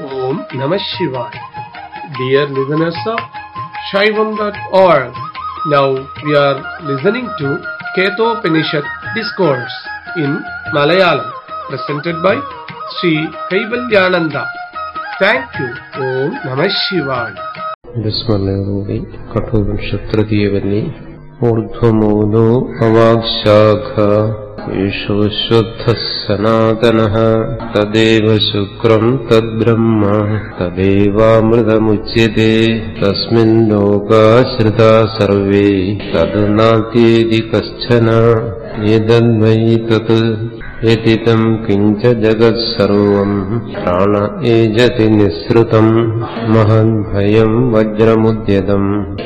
Om Namah Shivaya. Dear listeners of Shaivam.org, now we are listening to Ketopanishad Discourse in Malayalam, presented by Sri Kaivalyananda. Thank you. Om Namah Shivaya. വിസ്മരണയോടുകൂടി കഠോപനിഷത്തൃതീയവന്നി ഊർധ്വമൂലോ അവാക്ശാഖ ഈശോശ്വദ്ധ സനാതന തദേവ ശുക്രം തദ്ബ്രഹ്മ തദേവാമൃതമുച്യത്തെ തസ്മിൻ ലോകാശ്രിതാ survey തത് നാത്യേതി കശ്ചന ഏതന്വൈ തത് യതിതം കിഞ്ച ജഗത്സർവം പ്രാണ ഏജതി നിസ്സൃതം മഹദ്ഭയം വജ്രമുദ്യതം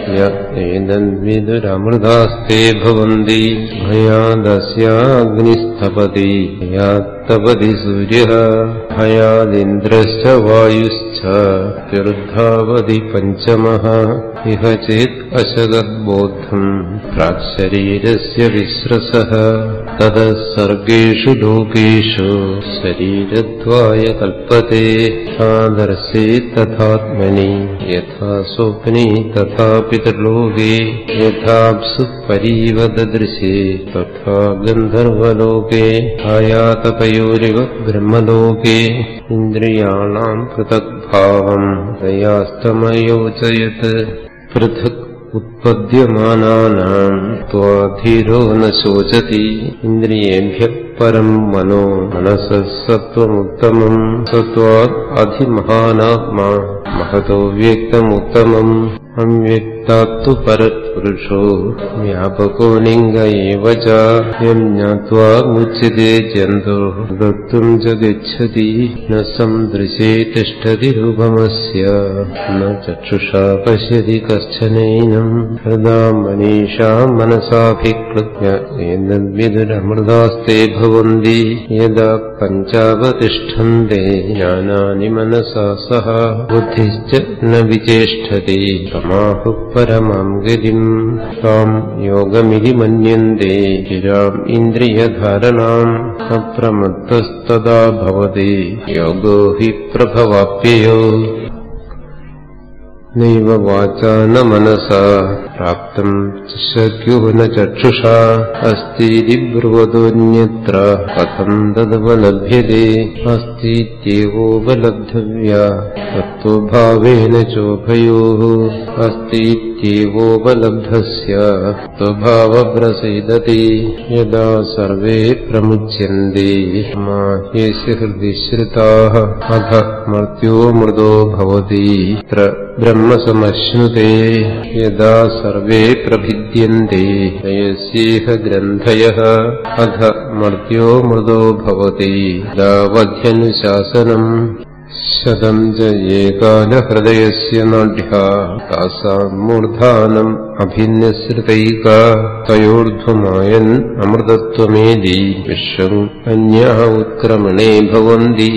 യേതന്വിദുരമൃതാസ്തേ ഭവന്തി ഭയാദസ്യാഗ്നിസ്തപതി ഭയാത്തപതി സൂര്യ ഭയാദിന്ദ്രശ്ച വായുശ്ച തീർദ്ധാവതി പഞ്ചമഃ ഇഹ ചേത് അശഗദ്ബോധം പ്രാക്ശരീരസ്യ വിശ്രസഃ തതഃ സർഗേഷു ലോകേഷു ശരീരദ്വായ കൽപ്പത്തെ ആദർശേ തഥാത്മനി യഥാ സ്വപ്നെ തഥാ പിതൃലോകേ യഥാപ്സു പരീവദൃശേ തഥാ ഗന്ധർവലോകേ ആയാതപയോരിവ ബ്രഹ്മലോകേ ഇന്ദ്രിയാണാം പൃഥക് ഭാവം ദയാസ്തമയോചയത് പൃഥക് उत्पद्यमानानाम् त्वाधीरो न शोचति इन्द्रियेभ्यः परम् मनो मनसः सत्त्वमुत्तमम् सत्त्वात् अधिमहानात्मा महतो व्यक्तमुत्तमम् अव्यक्तात्तु परत्पुरुषो व्यापको लिङ्ग एव च यम् ज्ञात्वा मुच्यते जन्तु गन्तुम् च गच्छति न सन्दृशे तिष्ठति रूपमस्य न चक्षुषा पश्यति कश्चनैनम् हृदा मनीषा मनसाभिकृत्य एतद्विदुरमृदास्ते भवन्ति यदा पञ्चावतिष्ठन्ते ज्ञानानि मनसा सह बुद्धिश्च न विचेष्टति तमाहुः परमाम् गतिम् ताम् योगमिति मन्यन्ते गिराम् इन्द्रियधारणाम् अप्रमत्तस्तदा भवति योगो हि प्रभवाप्ययो नैव वाचा न मनसा प्राप्तम् शक्यो न चक्षुषा अस्तीति ब्रुवतोऽन्यत्र कथम् तदवलभ्यते अस्तीत्येवोपलब्धव्या तत्त्वभावेन चोभयोः अस्तीत्येवोपलब्धस्य स्वभावप्रसीदति यदा सर्वे प्रमुच्यन्ते माह्यस्य हृदि श्रुताः अथ मर्त्यो मृदो भवति त्र ब्रह्मसमश्नुते यदा सर्वे प्रभिद्यन्ते तयस्येह ग्रन्थयः अथ मर्त्यो मृदो भवति दावध्यनुशासनम् शतम् च एकालहृदयस्य नाढ्या तासाम् मूर्धानम् अभिन्यश्रुतैका तयोर्ध्वमायन् अमृतत्वमेदि विश्वम् अन्याः उत्क्रमणे भवन्ति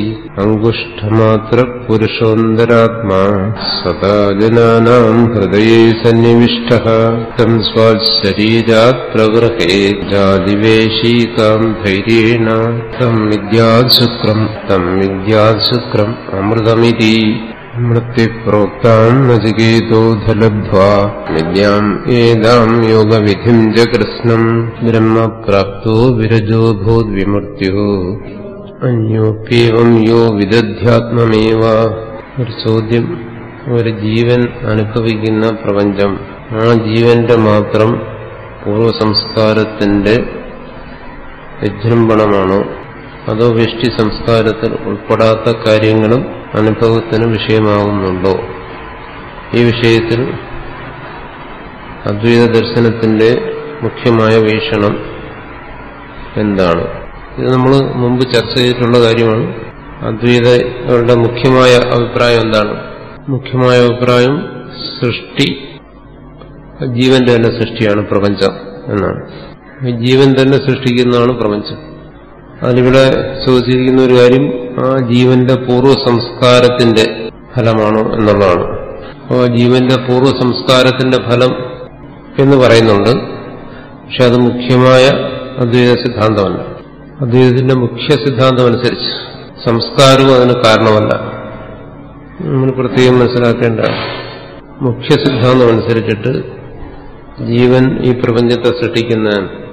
अङ्गुष्ठमात्रपुरुषोऽन्तरात्मा सदा जनानाम् हृदये सन्निविष्टः तम् स्वाशरीरात् प्रगृहे जादिवेशीकाम् धैर्येण तम् विद्यात् शुक्रम् तम् विद्यात् शुक्रम् अमृतमिति मृत्युप्रोक्ताम् नचिकेतोऽधलब्ध्वा विद्याम् एदाम् योगविधिम् च कृत्स्नम् ब्रह्म प्राप्तो विरजो भूद्विमृत्युः അന്യോപ്യേവം യോ വിദധ്യാത്മമേവ ഒരു ചോദ്യം ഒരു ജീവൻ അനുഭവിക്കുന്ന പ്രപഞ്ചം ആ ജീവന്റെ മാത്രം പൂർവസംസ്കാരത്തിന്റെ വിജൃംഭണമാണോ അതോ വ്യഷ്ടി സംസ്കാരത്തിൽ ഉൾപ്പെടാത്ത കാര്യങ്ങളും അനുഭവത്തിന് വിഷയമാകുന്നുണ്ടോ ഈ വിഷയത്തിൽ അദ്വൈത ദർശനത്തിന്റെ മുഖ്യമായ വീക്ഷണം എന്താണ് ഇത് നമ്മൾ മുമ്പ് ചർച്ച ചെയ്തിട്ടുള്ള കാര്യമാണ് അദ്വൈതകളുടെ മുഖ്യമായ അഭിപ്രായം എന്താണ് മുഖ്യമായ അഭിപ്രായം സൃഷ്ടി ജീവന്റെ തന്നെ സൃഷ്ടിയാണ് പ്രപഞ്ചം എന്നാണ് ഈ ജീവൻ തന്നെ സൃഷ്ടിക്കുന്നതാണ് പ്രപഞ്ചം അതിലിവിടെ ചോദിച്ചിരിക്കുന്ന ഒരു കാര്യം ആ ജീവന്റെ പൂർവ്വ സംസ്കാരത്തിന്റെ ഫലമാണോ എന്നുള്ളതാണ് അപ്പോൾ ജീവന്റെ പൂർവ്വ സംസ്കാരത്തിന്റെ ഫലം എന്ന് പറയുന്നുണ്ട് പക്ഷെ അത് മുഖ്യമായ അദ്വൈത സിദ്ധാന്തമല്ല അദ്വൈതത്തിന്റെ മുഖ്യ സിദ്ധാന്തം അനുസരിച്ച് സംസ്കാരവും അതിന് കാരണമല്ല നമ്മൾ പ്രത്യേകം മനസ്സിലാക്കേണ്ട മുഖ്യ സിദ്ധാന്തം അനുസരിച്ചിട്ട് ജീവൻ ഈ പ്രപഞ്ചത്തെ സൃഷ്ടിക്കുന്ന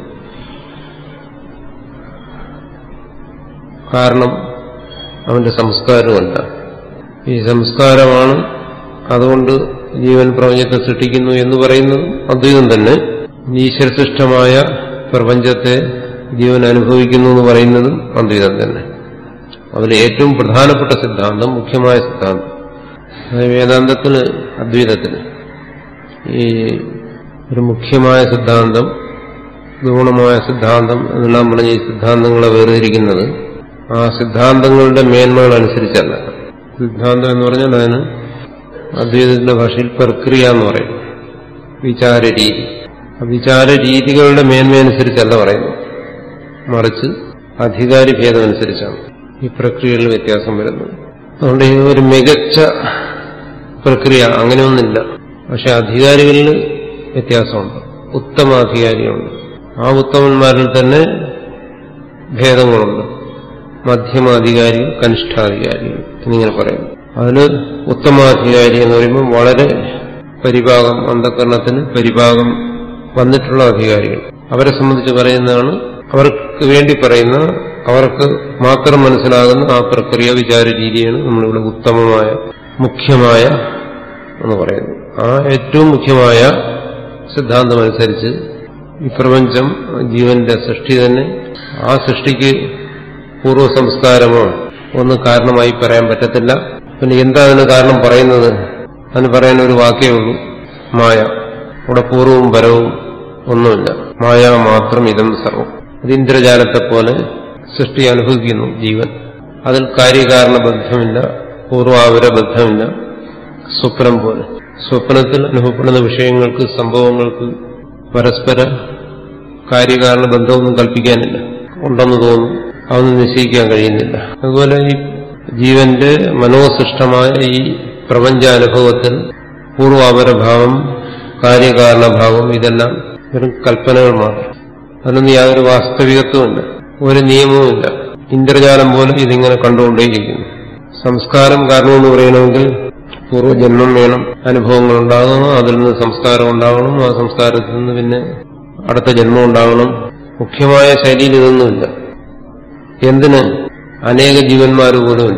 കാരണം അവന്റെ സംസ്കാരമല്ല ഈ സംസ്കാരമാണ് അതുകൊണ്ട് ജീവൻ പ്രപഞ്ചത്തെ സൃഷ്ടിക്കുന്നു എന്ന് പറയുന്നത് അദ്വൈതം തന്നെ ഈശ്വരസൃഷ്ടമായ പ്രപഞ്ചത്തെ ജീവൻ അനുഭവിക്കുന്നു എന്ന് പറയുന്നതും അദ്വൈതം തന്നെ അതിൽ ഏറ്റവും പ്രധാനപ്പെട്ട സിദ്ധാന്തം മുഖ്യമായ സിദ്ധാന്തം അതായത് വേദാന്തത്തിന് അദ്വൈതത്തിന് ഈ ഒരു മുഖ്യമായ സിദ്ധാന്തം ഗുണമായ സിദ്ധാന്തം എന്നെല്ലാം പറഞ്ഞ ഈ സിദ്ധാന്തങ്ങളെ വേർതിരിക്കുന്നത് ആ സിദ്ധാന്തങ്ങളുടെ മേന്മകൾ അനുസരിച്ചല്ല സിദ്ധാന്തം എന്ന് പറഞ്ഞാൽ അതിന് അദ്വൈതത്തിന്റെ ഭാഷയിൽ പ്രക്രിയ എന്ന് പറയും വിചാര രീതി ആ വിചാര രീതികളുടെ മേന്മയനുസരിച്ചല്ല പറയുന്നു മറിച്ച് അധികാരി ഭേദമനുസരിച്ചാണ് ഈ പ്രക്രിയകളിൽ വ്യത്യാസം വരുന്നത് അതുകൊണ്ട് ഈ ഒരു മികച്ച പ്രക്രിയ അങ്ങനെയൊന്നില്ല പക്ഷെ അധികാരികളിൽ വ്യത്യാസമുണ്ട് ഉത്തമാധികാരികളുണ്ട് ആ ഉത്തമന്മാരിൽ തന്നെ ഭേദങ്ങളുണ്ട് മധ്യമാധികാരികൾ കനിഷ്ഠാധികാരികൾ എന്നിങ്ങനെ പറയുന്നു അതിന് ഉത്തമാധികാരി എന്ന് പറയുമ്പോൾ വളരെ പരിഭാഗം അന്ധകരണത്തിന് പരിഭാഗം വന്നിട്ടുള്ള അധികാരികൾ അവരെ സംബന്ധിച്ച് പറയുന്നതാണ് അവർക്ക് വേണ്ടി പറയുന്ന അവർക്ക് മാത്രം മനസ്സിലാകുന്ന ആ പ്രക്രിയ വിചാര രീതിയാണ് നമ്മളിവിടെ ഉത്തമമായ മുഖ്യമായ എന്ന് പറയുന്നത് ആ ഏറ്റവും മുഖ്യമായ സിദ്ധാന്തമനുസരിച്ച് ഈ പ്രപഞ്ചം ജീവന്റെ സൃഷ്ടി തന്നെ ആ സൃഷ്ടിക്ക് പൂർവ്വ സംസ്കാരമോ ഒന്നും കാരണമായി പറയാൻ പറ്റത്തില്ല പിന്നെ എന്താ അതിന് കാരണം പറയുന്നത് അതിന് പറയാൻ ഒരു വാക്കേ ഉള്ളൂ മായ ഇവിടെ പൂർവവും പരവും ഒന്നുമില്ല മായ മാത്രം ഇതം സർവം അത് ഇന്ദ്രജാലത്തെ പോലെ സൃഷ്ടി അനുഭവിക്കുന്നു ജീവൻ അതിൽ കാര്യകാരണ ബന്ധമില്ല പൂർവാപര ബന്ധമില്ല സ്വപ്നം പോലെ സ്വപ്നത്തിൽ അനുഭവപ്പെടുന്ന വിഷയങ്ങൾക്ക് സംഭവങ്ങൾക്ക് പരസ്പര കാര്യകാരണ ബന്ധമൊന്നും കൽപ്പിക്കാനില്ല ഉണ്ടെന്ന് തോന്നും അതൊന്നും നിശ്ചയിക്കാൻ കഴിയുന്നില്ല അതുപോലെ ഈ ജീവന്റെ മനോസൃഷ്ടമായ ഈ പ്രപഞ്ചാനുഭവത്തിൽ പൂർവാപരഭാവം കാര്യകാരണഭാവം ഇതെല്ലാം വെറും കൽപ്പനകൾ മാത്രം അതിനൊന്നും യാതൊരു വാസ്തവികത്വമില്ല ഒരു നിയമവുമില്ല ഇന്ദ്രജാലം പോലെ ഇതിങ്ങനെ കണ്ടുകൊണ്ടേയിരിക്കുന്നു സംസ്കാരം കാരണമെന്ന് പറയണമെങ്കിൽ പൂർവ്വജന്മം വേണം അനുഭവങ്ങൾ ഉണ്ടാകണം അതിൽ നിന്ന് സംസ്കാരം ഉണ്ടാകണം ആ സംസ്കാരത്തിൽ നിന്ന് പിന്നെ അടുത്ത ജന്മം ഉണ്ടാകണം മുഖ്യമായ ശൈലിയിൽ ഇതൊന്നുമില്ല എന്തിന് അനേക ജീവന്മാർ പോലുമില്ല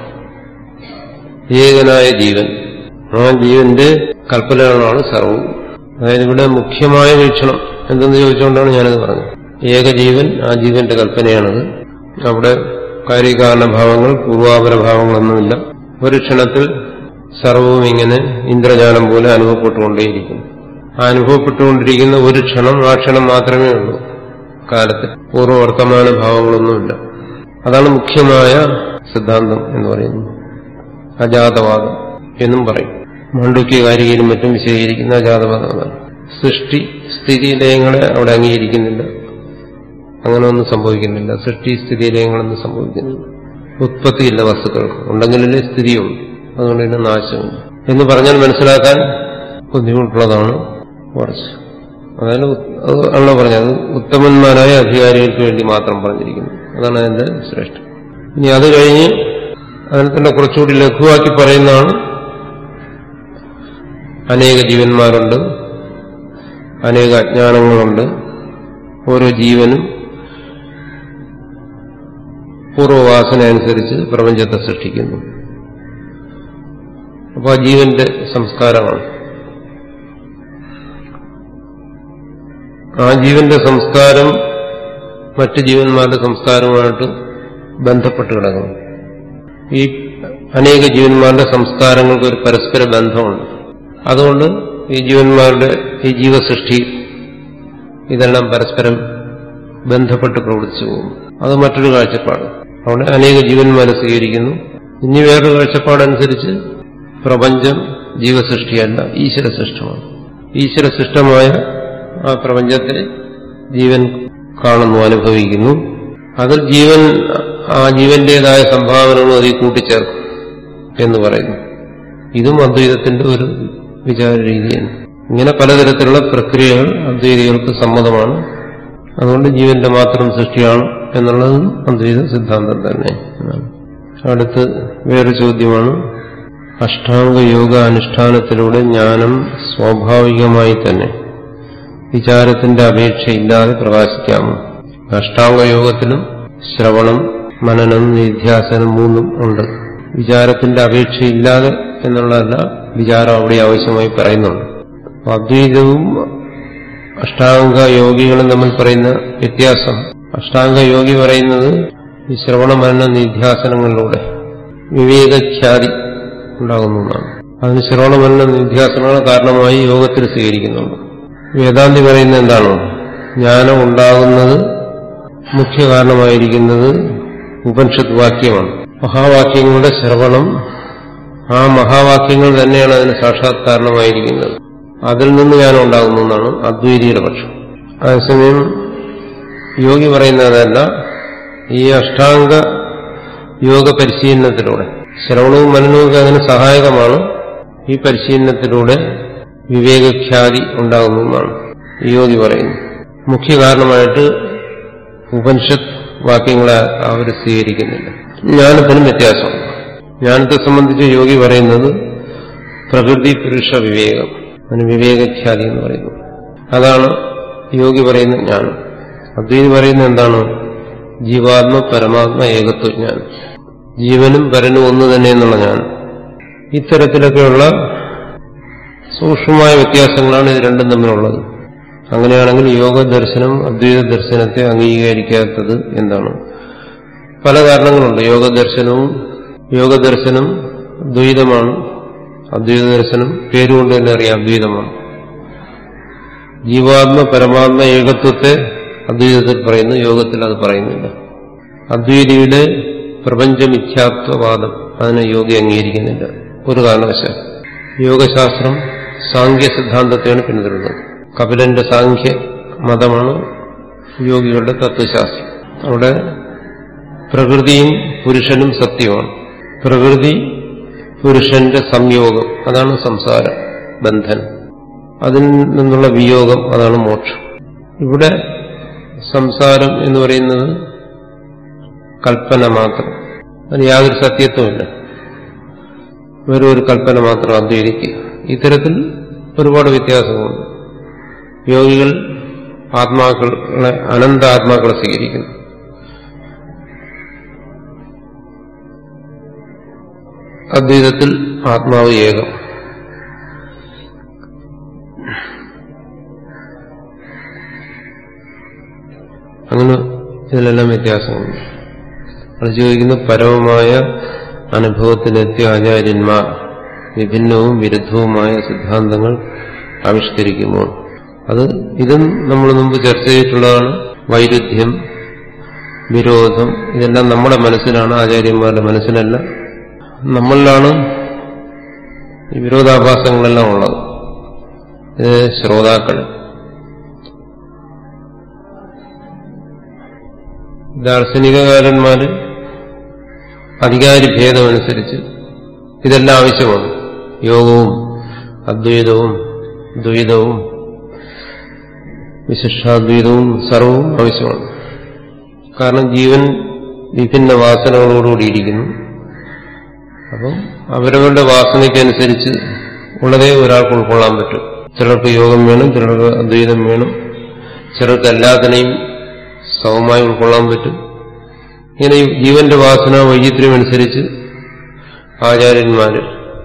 ഏകനായ ജീവൻ ആ ജീവന്റെ കൽപ്പനകളാണ് സർവവും അതായത് ഇവിടെ മുഖ്യമായ വീക്ഷണം എന്തെന്ന് ചോദിച്ചുകൊണ്ടാണ് ഞാനത് പറഞ്ഞത് ഏകജീവൻ ആ ജീവന്റെ കൽപ്പനയാണത് അവിടെ കാര്യകാരണഭാവങ്ങൾ പൂർവാപരഭാവങ്ങളൊന്നുമില്ല ഒരു ക്ഷണത്തിൽ സർവവും ഇങ്ങനെ ഇന്ദ്രജാലം പോലെ അനുഭവപ്പെട്ടുകൊണ്ടേയിരിക്കും ആ അനുഭവപ്പെട്ടുകൊണ്ടിരിക്കുന്ന ഒരു ക്ഷണം ആ ക്ഷണം മാത്രമേ ഉള്ളൂ കാലത്ത് പൂർവ്വവർത്തമാന ഭാവങ്ങളൊന്നുമില്ല അതാണ് മുഖ്യമായ സിദ്ധാന്തം എന്ന് പറയുന്നത് അജാതവാദം എന്നും പറയും മാണ്ഡുക്യ കാരികയിലും മറ്റും വിശദീകരിക്കുന്ന അജാതവാദം അതാണ് സൃഷ്ടി സ്ഥിതി ലയങ്ങളെ അവിടെ അംഗീകരിക്കുന്നില്ല അങ്ങനെ ഒന്നും സംഭവിക്കുന്നില്ല സൃഷ്ടി സ്ഥിതി ലയങ്ങളൊന്നും സംഭവിക്കുന്നില്ല ഉത്പത്തിയില്ല വസ്തുക്കൾക്ക് ഉണ്ടെങ്കിലല്ലേ സ്ഥിതിയുള്ളൂ അതുകൊണ്ട് തന്നെ നാശമില്ല എന്ന് പറഞ്ഞാൽ മനസ്സിലാക്കാൻ ബുദ്ധിമുട്ടുള്ളതാണ് കുറച്ച് അതായത് അത് ആണല്ലോ പറഞ്ഞത് ഉത്തമന്മാരായ അധികാരികൾക്ക് വേണ്ടി മാത്രം പറഞ്ഞിരിക്കുന്നു അതാണ് അതിന്റെ ശ്രേഷ്ഠം ഇനി അത് കഴിഞ്ഞ് അതിനെ തന്നെ കുറച്ചുകൂടി ലഘുവാക്കി പറയുന്നതാണ് അനേക ജീവന്മാരുണ്ട് അനേക അജ്ഞാനങ്ങളുണ്ട് ഓരോ ജീവനും പൂർവവാസന അനുസരിച്ച് പ്രപഞ്ചത്തെ സൃഷ്ടിക്കുന്നു അപ്പോൾ ആ ജീവന്റെ സംസ്കാരമാണ് ആ ജീവന്റെ സംസ്കാരം മറ്റ് ജീവന്മാരുടെ സംസ്കാരവുമായിട്ട് ബന്ധപ്പെട്ട് കിടക്കുന്നു ഈ അനേക ജീവന്മാരുടെ സംസ്കാരങ്ങൾക്ക് ഒരു പരസ്പര ബന്ധമുണ്ട് അതുകൊണ്ട് ഈ ജീവന്മാരുടെ ഈ ജീവസൃഷ്ടി ഇതെല്ലാം പരസ്പരം ബന്ധപ്പെട്ട് പ്രവർത്തിച്ചു പോകും അത് മറ്റൊരു കാഴ്ചപ്പാട് അവിടെ അനേക ജീവന്മാരെ സ്വീകരിക്കുന്നു ഇനി വേറൊരു കാഴ്ചപ്പാടനുസരിച്ച് പ്രപഞ്ചം ജീവസൃഷ്ടിയല്ല ഈശ്വര സൃഷ്ടമാണ് ഈശ്വര സൃഷ്ടമായ ആ പ്രപഞ്ചത്തെ ജീവൻ കാണുന്നു അനുഭവിക്കുന്നു അതിൽ ജീവൻ ആ ജീവന്റേതായ സംഭാവനകൾ അതിൽ കൂട്ടിച്ചേർക്കും എന്ന് പറയുന്നു ഇതും അദ്വൈതത്തിന്റെ ഒരു വിചാര രീതിയാണ് ഇങ്ങനെ പലതരത്തിലുള്ള പ്രക്രിയകൾ അദ്വൈതികൾക്ക് സമ്മതമാണ് അതുകൊണ്ട് ജീവന്റെ മാത്രം സൃഷ്ടിയാണ് എന്നുള്ളതും അദ്വൈത സിദ്ധാന്തം തന്നെ അടുത്ത് വേറെ ചോദ്യമാണ് അഷ്ടാംഗ യോഗ അനുഷ്ഠാനത്തിലൂടെ ജ്ഞാനം സ്വാഭാവികമായി തന്നെ വിചാരത്തിന്റെ അപേക്ഷയില്ലാതെ പ്രകാശിക്കാമോ അഷ്ടാംഗ യോഗത്തിലും ശ്രവണം മനനം നിധ്യാസനം മൂന്നും ഉണ്ട് വിചാരത്തിന്റെ അപേക്ഷയില്ലാതെ എന്നുള്ളതല്ല വിചാരം അവിടെ ആവശ്യമായി പറയുന്നുണ്ട് അപ്പൊ അദ്വൈതവും അഷ്ടാംഗ യോഗികളും തമ്മിൽ പറയുന്ന വ്യത്യാസം അഷ്ടാംഗ യോഗി പറയുന്നത് ഈ ശ്രവണ മനന നിധ്യാസനങ്ങളിലൂടെ വിവേകഖ്യാതി ഉണ്ടാകുന്നതാണ് അതിന് ശ്രവണ മനന നിധ്യാസനങ്ങൾ കാരണമായി യോഗത്തിൽ സ്വീകരിക്കുന്നുണ്ട് വേദാന്തി പറയുന്നത് എന്താണ് ജ്ഞാനം ഉണ്ടാകുന്നത് മുഖ്യ കാരണമായിരിക്കുന്നത് ഉപനിഷത്ത് വാക്യമാണ് മഹാവാക്യങ്ങളുടെ ശ്രവണം ആ മഹാവാക്യങ്ങൾ തന്നെയാണ് അതിന് സാക്ഷാത്കാരണമായിരിക്കുന്നത് അതിൽ നിന്ന് ജ്ഞാനം ഉണ്ടാകുന്നു എന്നാണ് അദ്വൈതിയുടെ പക്ഷം അതേസമയം യോഗി പറയുന്നതല്ല ഈ അഷ്ടാംഗ യോഗ പരിശീലനത്തിലൂടെ ശ്രവണവും മനനവും ഒക്കെ അതിന് സഹായകമാണ് ഈ പരിശീലനത്തിലൂടെ വിവേകഖ്യാതി ഉണ്ടാകുന്നു എന്നാണ് യോഗി പറയുന്നു മുഖ്യ കാരണമായിട്ട് ഉപനിഷത്ത് വാക്യങ്ങളെ അവർ സ്വീകരിക്കുന്നില്ല ജ്ഞാനത്തിനും വ്യത്യാസമുണ്ട് ജ്ഞാനത്തെ സംബന്ധിച്ച് യോഗി പറയുന്നത് പ്രകൃതി പുരുഷ വിവേകം അതിന് വിവേകഖ്യാതി എന്ന് പറയുന്നു അതാണ് യോഗി പറയുന്ന ജ്ഞാനം അദ്വൈതി പറയുന്നത് എന്താണ് ജീവാത്മ പരമാത്മ ഏകത്വ ജ്ഞാനം ജീവനും പരനും ഒന്ന് തന്നെ എന്നുള്ള ജ്ഞാനം ഇത്തരത്തിലൊക്കെയുള്ള സൂക്ഷ്മമായ വ്യത്യാസങ്ങളാണ് ഇത് രണ്ടും തമ്മിലുള്ളത് അങ്ങനെയാണെങ്കിൽ യോഗ ദർശനം അദ്വൈത ദർശനത്തെ അംഗീകരിക്കാത്തത് എന്താണ് പല കാരണങ്ങളുണ്ട് യോഗ ദർശനവും യോഗ ദർശനം ദ്വൈതമാണ് അദ്വൈത ദർശനം പേരുകൊണ്ട് തന്നെ അറിയാം അദ്വൈതമാണ് ജീവാത്മ പരമാത്മ ഏകത്വത്തെ അദ്വൈതത്തിൽ പറയുന്നു യോഗത്തിൽ അത് പറയുന്നില്ല അദ്വൈതിയുടെ പ്രപഞ്ചമിഥ്യാത്വവാദം അതിനെ യോഗി അംഗീകരിക്കുന്നില്ല ഒരു കാരണവശാൽ യോഗശാസ്ത്രം സാങ്ക്യ സിദ്ധാന്തത്തെയാണ് പിന്തുടരുന്നത് കപിലന്റെ സാങ്ക്യ മതമാണ് യോഗികളുടെ തത്വശാസ്ത്രം അവിടെ പ്രകൃതിയും പുരുഷനും സത്യമാണ് പ്രകൃതി പുരുഷന്റെ സംയോഗം അതാണ് സംസാരം ബന്ധനം അതിൽ നിന്നുള്ള വിയോഗം അതാണ് മോക്ഷം ഇവിടെ സംസാരം എന്ന് പറയുന്നത് കൽപ്പന മാത്രം അതിന് യാതൊരു സത്യത്വമില്ല വെറും ഒരു കൽപ്പന മാത്രം അദ്വൈതിക്കുക ഇത്തരത്തിൽ ഒരുപാട് വ്യത്യാസങ്ങളുണ്ട് യോഗികൾ ആത്മാക്കളെ അനന്ത ആത്മാക്കളെ സ്വീകരിക്കുന്നു അദ്വൈതത്തിൽ ആത്മാവ് ഏകം അങ്ങനെ ഇതിലെല്ലാം വ്യത്യാസമുണ്ട് അത് ചോദിക്കുന്ന പരമമായ അനുഭവത്തിലെത്തിയ ആചാര്യന്മാർ വിഭിന്നവും വിരുദ്ധവുമായ സിദ്ധാന്തങ്ങൾ ആവിഷ്കരിക്കുമ്പോൾ അത് ഇതും നമ്മൾ മുമ്പ് ചർച്ച ചെയ്തിട്ടുള്ളതാണ് വൈരുദ്ധ്യം വിരോധം ഇതെല്ലാം നമ്മുടെ മനസ്സിലാണ് ആചാര്യന്മാരുടെ മനസ്സിലല്ല നമ്മളിലാണ് ഈ വിരോധാഭാസങ്ങളെല്ലാം ഉള്ളത് ഇത് ശ്രോതാക്കൾ ദാർശനികകാരന്മാര് അധികാരി ഭേദമനുസരിച്ച് ഇതെല്ലാം ആവശ്യമാണ് യോഗവും അദ്വൈതവും ദ്വൈതവും വിശിഷ്ടാദ്വൈതവും സർവവും ആവശ്യമാണ് കാരണം ജീവൻ വിഭിന്ന വാസനകളോടുകൂടിയിരിക്കുന്നു അപ്പം അവരവരുടെ വാസനയ്ക്കനുസരിച്ച് ഉള്ളതേ ഒരാൾക്ക് ഉൾക്കൊള്ളാൻ പറ്റും ചിലർക്ക് യോഗം വേണം ചിലർക്ക് അദ്വൈതം വേണം ചിലർക്ക് എല്ലാത്തിനെയും സമമായി ഉൾക്കൊള്ളാൻ പറ്റും ഇങ്ങനെ ജീവന്റെ വാസന വൈചിത്ര്യമനുസരിച്ച് ആചാര്യന്മാര്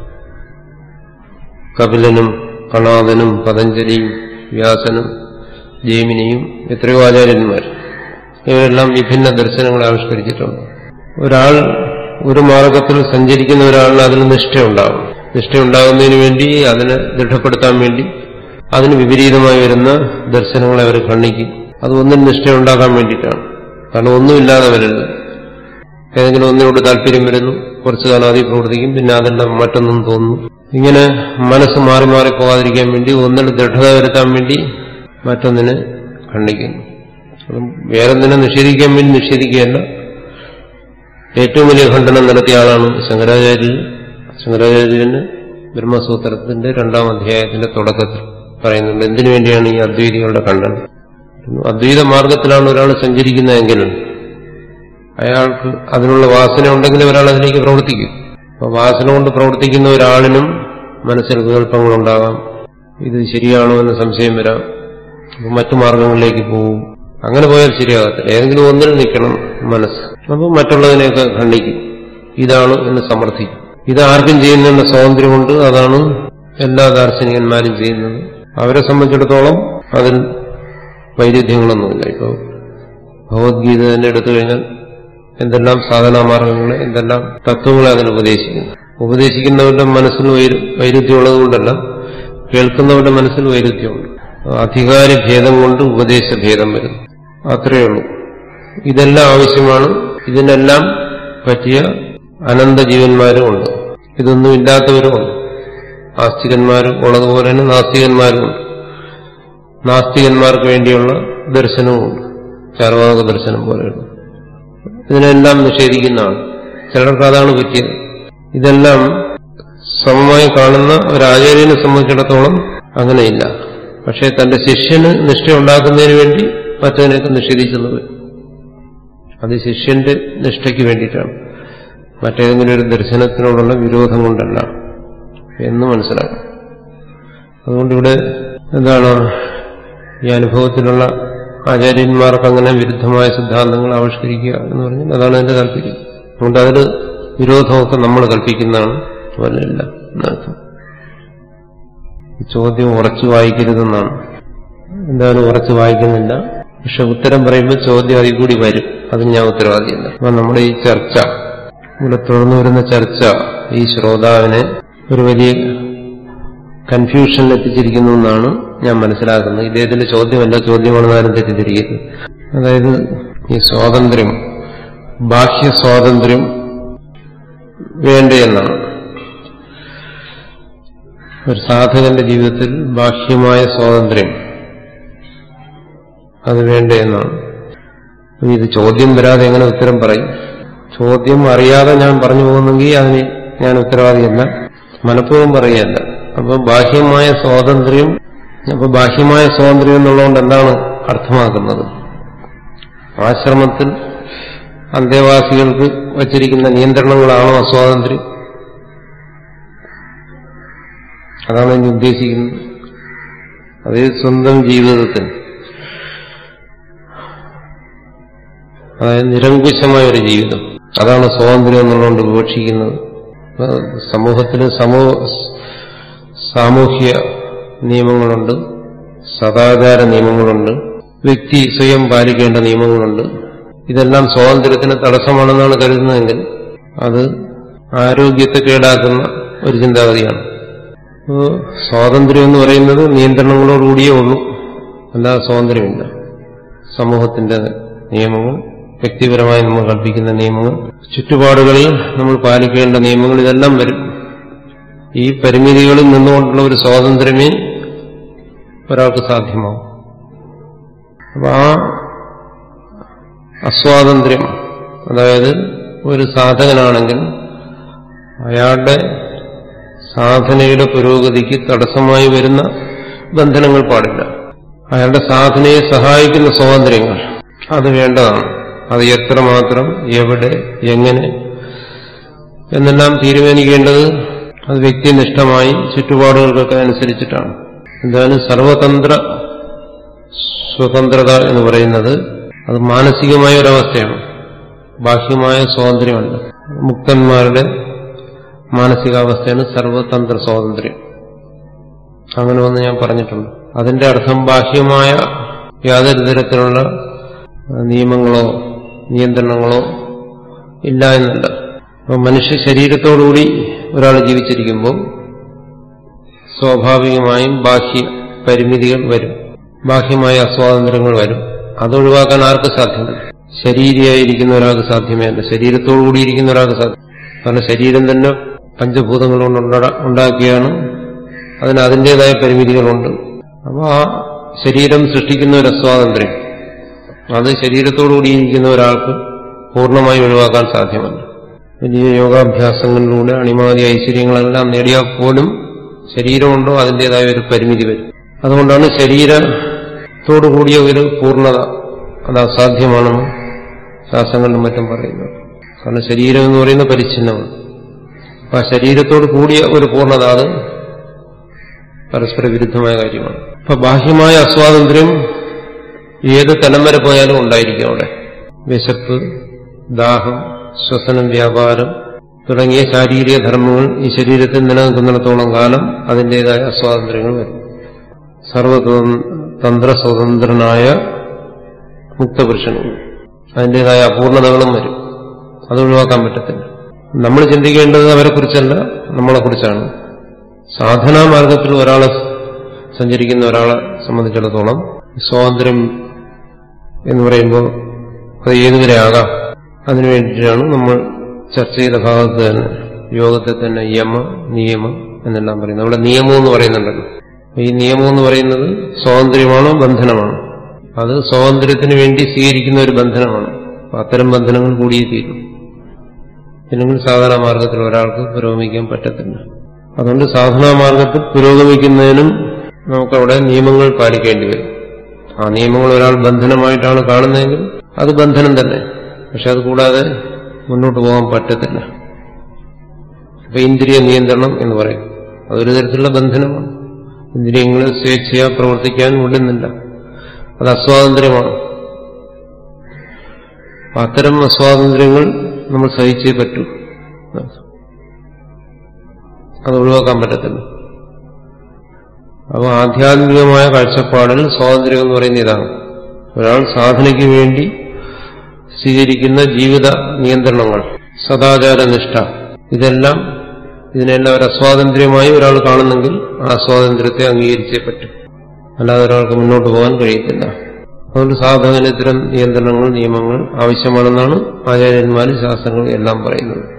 കപിലനും കണാദനും പതഞ്ജലിയും വ്യാസനും ജൈമിനിയും എത്രയോ ആചാര്യന്മാർ ഇവരെല്ലാം വിഭിന്ന ദർശനങ്ങൾ ആവിഷ്കരിച്ചിട്ടുണ്ട് ഒരാൾ ഒരു മാർഗത്തിൽ സഞ്ചരിക്കുന്ന ഒരാളിന് അതിന് നിഷ്ഠയുണ്ടാകും നിഷ്ഠയുണ്ടാകുന്നതിന് വേണ്ടി അതിനെ ദൃഢപ്പെടുത്താൻ വേണ്ടി അതിന് വിപരീതമായി വരുന്ന ദർശനങ്ങളെ അവർ ഖണ്ഡിക്കും അത് ഒന്നിന് നിഷ്ഠയുണ്ടാക്കാൻ വേണ്ടിയിട്ടാണ് കാരണം ഒന്നുമില്ലാതെ വരരുത് ഏതെങ്കിലും ഒന്നിനോട് താല്പര്യം വരുന്നു കുറച്ചു കാലം അതിൽ പ്രവർത്തിക്കും പിന്നെ അതെല്ലാം മറ്റൊന്നും തോന്നുന്നു ഇങ്ങനെ മനസ്സ് മാറി മാറി പോകാതിരിക്കാൻ വേണ്ടി ഒന്നിൽ ദൃഢത വരുത്താൻ വേണ്ടി മറ്റൊന്നിനെ ഖണ്ഡിക്കുന്നു അതും വേറൊന്നിനെ നിഷേധിക്കാൻ വേണ്ടി നിഷേധിക്കുകയല്ല ഏറ്റവും വലിയ ഖണ്ഡനം നടത്തിയ ആളാണ് ശങ്കരാചാര്യൻ ശങ്കരാചാര്യന് ബ്രഹ്മസൂത്രത്തിന്റെ രണ്ടാം അധ്യായത്തിന്റെ തുടക്കത്തിൽ പറയുന്നുണ്ട് എന്തിനു വേണ്ടിയാണ് ഈ അദ്വൈതികളുടെ ഖണ്ഡനം അദ്വൈത മാർഗത്തിലാണ് ഒരാൾ സഞ്ചരിക്കുന്നതെങ്കിൽ അയാൾക്ക് അതിനുള്ള വാസന ഉണ്ടെങ്കിൽ ഒരാൾ അതിലേക്ക് പ്രവർത്തിക്കും അപ്പൊ വാസന കൊണ്ട് പ്രവർത്തിക്കുന്ന ഒരാളിനും മനസ്സിൽ വികല്പങ്ങളുണ്ടാകാം ഇത് ശരിയാണോ എന്ന് സംശയം വരാം അപ്പൊ മറ്റു മാർഗങ്ങളിലേക്ക് പോകും അങ്ങനെ പോയാൽ ശരിയാകത്തില്ല ഏതെങ്കിലും ഒന്നിൽ നിൽക്കണം മനസ്സ് അപ്പോൾ മറ്റുള്ളതിനെയൊക്കെ ഖണ്ഡിക്കും ഇതാണ് എന്ന് സമർത്ഥിക്കും ഇത് ആർക്കും ചെയ്യുന്നതിന്റെ സ്വാതന്ത്ര്യമുണ്ട് അതാണ് എല്ലാ ദാർശനികന്മാരും ചെയ്യുന്നത് അവരെ സംബന്ധിച്ചിടത്തോളം അതിൽ വൈരുദ്ധ്യങ്ങളൊന്നുമില്ല ഇപ്പോൾ ഭഗവത്ഗീത തന്നെ എടുത്തു കഴിഞ്ഞാൽ എന്തെല്ലാം സാധനാമാർഗങ്ങളെ എന്തെല്ലാം തത്വങ്ങളെ അതിൽ ഉപദേശിക്കുന്നു ഉപദേശിക്കുന്നവരുടെ മനസ്സിൽ വൈരു- വൈരുദ്ധ്യമുള്ളത് കൊണ്ടല്ല കേൾക്കുന്നവരുടെ മനസ്സിൽ വൈരുദ്ധ്യമുണ്ട് അധികാര ഭേദം കൊണ്ട് ഉപദേശഭേദം വരുന്നു അത്രയേ ഉള്ളൂ ഇതെല്ലാം ആവശ്യമാണ് ഇതിനെല്ലാം പറ്റിയ അനന്ത ജീവന്മാരും ഉണ്ട് ഇതൊന്നും ഇല്ലാത്തവരുമുണ്ട് ആസ്തികന്മാരും ഉള്ളതുപോലെ തന്നെ നാസ്തികന്മാരുമുണ്ട് നാസ്തികന്മാർക്ക് വേണ്ടിയുള്ള ദർശനവുമുണ്ട് ചാർവാക ദർശനം പോലെയുള്ള ഇതിനെല്ലാം നിഷേധിക്കുന്നതാണ് ചിലർക്ക് അതാണ് പറ്റിയത് ഇതെല്ലാം സമമായി കാണുന്ന ഒരു ആചാര്യനെ സംബന്ധിച്ചിടത്തോളം അങ്ങനെയില്ല പക്ഷേ തന്റെ ശിഷ്യന് നിഷ്ഠയുണ്ടാക്കുന്നതിന് വേണ്ടി മറ്റതിനൊക്കെ നിഷേധിച്ചെന്ന് വരും അത് ശിഷ്യന്റെ നിഷ്ഠയ്ക്ക് വേണ്ടിയിട്ടാണ് മറ്റേതെങ്കിലും ഒരു ദർശനത്തിനോടുള്ള വിരോധം കൊണ്ടല്ല എന്ന് മനസ്സിലാക്കണം അതുകൊണ്ട് ഇവിടെ എന്താണ് ഈ അനുഭവത്തിലുള്ള ആചാര്യന്മാർക്ക് അങ്ങനെ വിരുദ്ധമായ സിദ്ധാന്തങ്ങൾ ആവിഷ്കരിക്കുക എന്ന് പറഞ്ഞാൽ അതാണ് എന്റെ താല്പര്യം അതുകൊണ്ട് അതിൽ വിരോധമൊക്കെ നമ്മൾ കൽപ്പിക്കുന്നതാണ് പോലെയല്ല എന്നർത്ഥം ഈ ചോദ്യം ഉറച്ചു വായിക്കരുതെന്നാണ് എന്തായാലും ഉറച്ചു വായിക്കുന്നില്ല പക്ഷെ ഉത്തരം പറയുമ്പോൾ ചോദ്യം അതിൽ കൂടി വരും അതിന് ഞാൻ ഉത്തരവാദിയല്ല അപ്പൊ നമ്മുടെ ഈ ചർച്ച ഇവിടെ തുടർന്നു വരുന്ന ചർച്ച ഈ ശ്രോതാവിനെ ഒരു വലിയ കൺഫ്യൂഷനിൽ എത്തിച്ചിരിക്കുന്നു എന്നാണ് ഞാൻ മനസ്സിലാക്കുന്നത് ഇദ്ദേഹത്തിന്റെ ചോദ്യമല്ല ചോദ്യമാണെന്ന് ആരും തെറ്റിദ്ധരിക്കരുത് അതായത് ഈ സ്വാതന്ത്ര്യം ബാഹ്യ സ്വാതന്ത്ര്യം വേണ്ടേ എന്നാണ് ഒരു സാധകന്റെ ജീവിതത്തിൽ ബാഹ്യമായ സ്വാതന്ത്ര്യം അത് വേണ്ടേ എന്നാണ് അപ്പൊ ഇത് ചോദ്യം വരാതെ എങ്ങനെ ഉത്തരം പറയും ചോദ്യം അറിയാതെ ഞാൻ പറഞ്ഞു പോകുന്നെങ്കിൽ അതിന് ഞാൻ ഉത്തരവാദിയല്ല മനഃപൂർവ്വം പറയുകയല്ല അപ്പൊ ബാഹ്യമായ സ്വാതന്ത്ര്യം അപ്പൊ ബാഹ്യമായ സ്വാതന്ത്ര്യം എന്നുള്ളതുകൊണ്ട് എന്താണ് അർത്ഥമാക്കുന്നത് ആശ്രമത്തിൽ അന്തേവാസികൾക്ക് വച്ചിരിക്കുന്ന നിയന്ത്രണങ്ങളാണോ അസ്വാതന്ത്ര്യം അതാണ് ഇനി ഉദ്ദേശിക്കുന്നത് അതേ സ്വന്തം ജീവിതത്തിൽ അതായത് നിരങ്കുശമായ ഒരു ജീവിതം അതാണ് സ്വാതന്ത്ര്യം എന്നുള്ളതുകൊണ്ട് വിവക്ഷിക്കുന്നത് അപ്പൊ സമൂഹത്തിൽ സമൂ സാമൂഹ്യ നിയമങ്ങളുണ്ട് സദാചാര നിയമങ്ങളുണ്ട് വ്യക്തി സ്വയം പാലിക്കേണ്ട നിയമങ്ങളുണ്ട് ഇതെല്ലാം സ്വാതന്ത്ര്യത്തിന് തടസ്സമാണെന്നാണ് കരുതുന്നതെങ്കിൽ അത് ആരോഗ്യത്തെ കേടാക്കുന്ന ഒരു ചിന്താഗതിയാണ് അപ്പോ സ്വാതന്ത്ര്യം എന്ന് പറയുന്നത് നിയന്ത്രണങ്ങളോടുകൂടിയേ ഉള്ളൂ അല്ലാതെ സ്വാതന്ത്ര്യമില്ല സമൂഹത്തിന്റെ നിയമങ്ങൾ വ്യക്തിപരമായി നമ്മൾ കൽപ്പിക്കുന്ന നിയമങ്ങൾ ചുറ്റുപാടുകളിൽ നമ്മൾ പാലിക്കേണ്ട നിയമങ്ങൾ ഇതെല്ലാം വരും ഈ പരിമിതികളിൽ നിന്നുകൊണ്ടുള്ള ഒരു സ്വാതന്ത്ര്യമേ ഒരാൾക്ക് സാധ്യമാവും അപ്പൊ ആ അസ്വാതന്ത്ര്യം അതായത് ഒരു സാധകനാണെങ്കിൽ അയാളുടെ സാധനയുടെ പുരോഗതിക്ക് തടസ്സമായി വരുന്ന ബന്ധനങ്ങൾ പാടില്ല അയാളുടെ സാധനയെ സഹായിക്കുന്ന സ്വാതന്ത്ര്യങ്ങൾ അത് വേണ്ടതാണ് അത് എത്രമാത്രം എവിടെ എങ്ങനെ എന്നെല്ലാം തീരുമാനിക്കേണ്ടത് അത് വ്യക്തിനിഷ്ഠമായി ചുറ്റുപാടുകൾക്കൊക്കെ അനുസരിച്ചിട്ടാണ് എന്തായാലും സർവതന്ത്ര സ്വതന്ത്രത എന്ന് പറയുന്നത് അത് മാനസികമായ ഒരവസ്ഥയാണ് ബാഹ്യമായ സ്വാതന്ത്ര്യമല്ല മുക്തന്മാരുടെ മാനസികാവസ്ഥയാണ് സർവതന്ത്ര സ്വാതന്ത്ര്യം അങ്ങനെ വന്ന് ഞാൻ പറഞ്ഞിട്ടുണ്ട് അതിന്റെ അർത്ഥം ബാഹ്യമായ യാതൊരു തരത്തിലുള്ള നിയമങ്ങളോ നിയന്ത്രണങ്ങളോ ഇല്ല എന്നല്ല അപ്പൊ മനുഷ്യ ശരീരത്തോടുകൂടി ഒരാൾ ജീവിച്ചിരിക്കുമ്പോൾ സ്വാഭാവികമായും ബാഹ്യ പരിമിതികൾ വരും ബാഹ്യമായ അസ്വാതന്ത്ര്യങ്ങൾ വരും അതൊഴിവാക്കാൻ ആർക്ക് സാധ്യമല്ല ശരീരയായിരിക്കുന്ന ഒരാൾക്ക് സാധ്യമേ അല്ല ശരീരത്തോടുകൂടി ഇരിക്കുന്ന ഒരാൾക്ക് സാധ്യം കാരണം ശരീരം തന്നെ പഞ്ചഭൂതങ്ങൾ കൊണ്ട് ഉണ്ടാ- ഉണ്ടാക്കിയാണ് അതിന് അതിൻ്റെതായ പരിമിതികളുണ്ട് അപ്പോൾ ആ ശരീരം സൃഷ്ടിക്കുന്ന ഒരു അസ്വാതന്ത്ര്യം അത് ശരീരത്തോടുകൂടി ഇരിക്കുന്ന ഒരാൾക്ക് പൂർണ്ണമായി ഒഴിവാക്കാൻ സാധ്യമല്ല വലിയ യോഗാഭ്യാസങ്ങളിലൂടെ അണിമാതി ഐശ്വര്യങ്ങളെല്ലാം നേടിയാൽ പോലും ശരീരമുണ്ടോ അതിൻ്റെതായ ഒരു പരിമിതി വരും അതുകൊണ്ടാണ് ശരീരത്തോടുകൂടിയ ഒരു പൂർണ്ണത അത് അസാധ്യമാണെന്ന് ശാസ്ത്രങ്ങളിലും മറ്റും പറയുന്നത് കാരണം ശരീരം എന്ന് പറയുന്ന പരിച്ഛിന്നമാണ് ആ ശരീരത്തോട് കൂടിയ ഒരു പൂർണ്ണത അത് പരസ്പര വിരുദ്ധമായ കാര്യമാണ് അപ്പൊ ബാഹ്യമായ അസ്വാതന്ത്ര്യം ഏത് തലം വരെ പോയാലും ഉണ്ടായിരിക്കും അവിടെ വിശപ്പ് ദാഹം ശ്വസനം വ്യാപാരം തുടങ്ങിയ ശാരീരിക ധർമ്മങ്ങൾ ഈ ശരീരത്തിൽ നിലനിൽക്കുന്നിടത്തോളം കാലം അതിൻ്റെതായ അസ്വാതന്ത്ര്യങ്ങൾ വരും സർവതന്ത്ര സ്വതന്ത്രനായ മുക്തപുരുഷനും അതിൻ്റെതായ അപൂർണതകളും വരും അത് ഒഴിവാക്കാൻ പറ്റത്തില്ല നമ്മൾ ചിന്തിക്കേണ്ടത് അവരെക്കുറിച്ചല്ല നമ്മളെക്കുറിച്ചാണ് സാധനാ മാർഗത്തിൽ ഒരാളെ സഞ്ചരിക്കുന്ന ഒരാളെ സംബന്ധിച്ചിടത്തോളം സ്വാതന്ത്ര്യം എന്ന് പറയുമ്പോൾ അത് ഏതുവരെ ആകാം അതിനു വേണ്ടിയിട്ടാണ് നമ്മൾ ചർച്ച ചെയ്ത ഭാഗത്ത് തന്നെ യോഗത്തെ തന്നെ യമ നിയമം എന്നെല്ലാം പറയുന്നത് അവിടെ നിയമം എന്ന് പറയുന്നുണ്ടല്ലോ ഈ നിയമം എന്ന് പറയുന്നത് സ്വാതന്ത്ര്യമാണോ ബന്ധനമാണോ അത് സ്വാതന്ത്ര്യത്തിന് വേണ്ടി സ്വീകരിക്കുന്ന ഒരു ബന്ധനമാണ് അപ്പൊ അത്തരം ബന്ധനങ്ങൾ കൂടിയേ തീരും ഇല്ലെങ്കിൽ സാധനാ മാർഗത്തിൽ ഒരാൾക്ക് പുരോഗമിക്കാൻ പറ്റത്തില്ല അതുകൊണ്ട് സാധനാ മാർഗത്തിൽ പുരോഗമിക്കുന്നതിനും നമുക്കവിടെ നിയമങ്ങൾ പാലിക്കേണ്ടി വരും ആ നിയമങ്ങൾ ഒരാൾ ബന്ധനമായിട്ടാണ് കാണുന്നതെങ്കിൽ അത് ബന്ധനം തന്നെ പക്ഷെ അത് കൂടാതെ മുന്നോട്ട് പോകാൻ പറ്റത്തില്ല അപ്പൊ ഇന്ദ്രിയ നിയന്ത്രണം എന്ന് പറയും അതൊരു തരത്തിലുള്ള ബന്ധനമാണ് ഇന്ദ്രിയങ്ങൾ സ്വേച്ഛയാ പ്രവർത്തിക്കാൻ വിടുന്നില്ല അത് അസ്വാതന്ത്ര്യമാണ് അത്തരം അസ്വാതന്ത്ര്യങ്ങൾ നമ്മൾ സഹിച്ചേ പറ്റൂ അത് ഒഴിവാക്കാൻ പറ്റത്തില്ല അപ്പോൾ ആധ്യാത്മികമായ കാഴ്ചപ്പാടിൽ സ്വാതന്ത്ര്യം എന്ന് പറയുന്ന ഇതാണ് ഒരാൾ സാധനയ്ക്ക് വേണ്ടി സ്വീകരിക്കുന്ന ജീവിത നിയന്ത്രണങ്ങൾ സദാചാര നിഷ്ഠ ഇതെല്ലാം ഇതിനെല്ലാം ഒരു അസ്വാതന്ത്ര്യമായി ഒരാൾ കാണുന്നെങ്കിൽ ആ സ്വാതന്ത്ര്യത്തെ അംഗീകരിച്ചേ പറ്റും അല്ലാതെ ഒരാൾക്ക് മുന്നോട്ട് പോകാൻ കഴിയത്തില്ല അതുകൊണ്ട് സാധകന് ഇത്തരം നിയന്ത്രണങ്ങൾ നിയമങ്ങൾ ആവശ്യമാണെന്നാണ് ആചാര്യന്മാരും ശാസ്ത്രങ്ങളും എല്ലാം പറയുന്നത്